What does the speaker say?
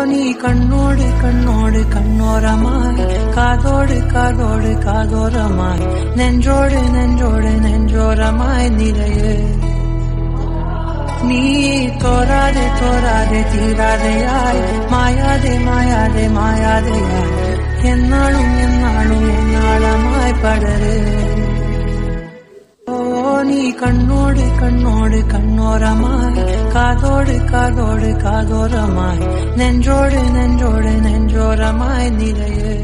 நீ கண்ணோடு கண்ணோடு கண்ணோரமாய் காதோடு காதோடு காதோரமாய் நெஞ்சோடு நெஞ்சோடு நெஞ்சோரமாய் நிறைய நீ தோராதே தோராதே தீராதையாய் மாயாதே மாயாதே மாயாதையாய் என்னாலும் என்னாலும் என்னாளமாய் படரு ஓ நீ கண்ணோடு கண்ணோடு கண்ணோரமாய் காதோடு காதோடு காதோரமாய் நெஞ்சோடு நெஞ்சோடு நெஞ்சோரமாய் நிறைய